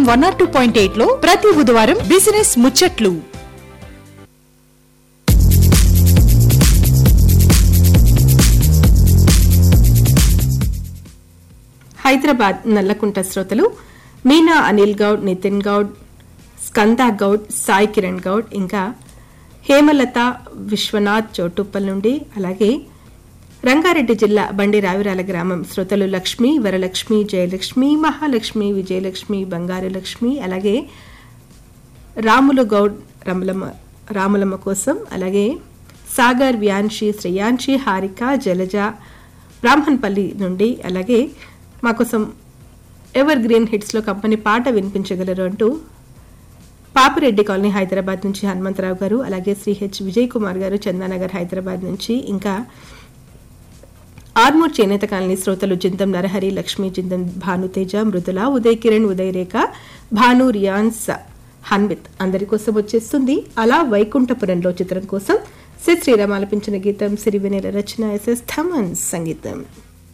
one R two point eight లో ప్రతి బుధవారం బిజినెస్ ముచ్చట్లు హైదరాబాద్ నల్లకుంట శ్రోతలు మీనా అనిల్ గౌడ్ నితిన్ గౌడ్ స్కందా గౌడ్ సాయి కిరణ్ గౌడ్ ఇంకా హేమలత విశ్వనాథ్ చోటుప్పల్ నుండి అలాగే రంగారెడ్డి జిల్లా బండి రావిరాల గ్రామం శ్రోతలు లక్ష్మి వరలక్ష్మి జయలక్ష్మి మహాలక్ష్మి విజయలక్ష్మి బంగారు లక్ష్మి అలాగే రాములు గౌడ్ రమలమ్మ రాములమ్మ కోసం అలాగే సాగర్ వ్యాన్షి శ్రేయాన్షి హారిక జలజ బ్రాహ్మణపల్లి నుండి అలాగే మా కోసం ఎవర్ గ్రీన్ హిట్స్లో కంపెనీ పాట వినిపించగలరు అంటూ పాపిరెడ్డి కాలనీ హైదరాబాద్ నుంచి హనుమంతరావు గారు అలాగే శ్రీ హెచ్ విజయ్ కుమార్ గారు చందానగర్ హైదరాబాద్ నుంచి ఇంకా ఆర్మూర్ చేనేత కాలనీ శ్రోతలు జిందం నరహరి లక్ష్మి జిందం భానుతేజ మృదుల ఉదయ్ కిరణ్ ఉదయ్ రేఖ భాను రియాన్స్ హన్విత్ అందరి కోసం వచ్చేస్తుంది అలా వైకుంఠపురంలో చిత్రం కోసం సి శ్రీరామ్ ఆలపించిన గీతం సిరివెనెల రచన ఎస్ఎస్ థమన్ సంగీతం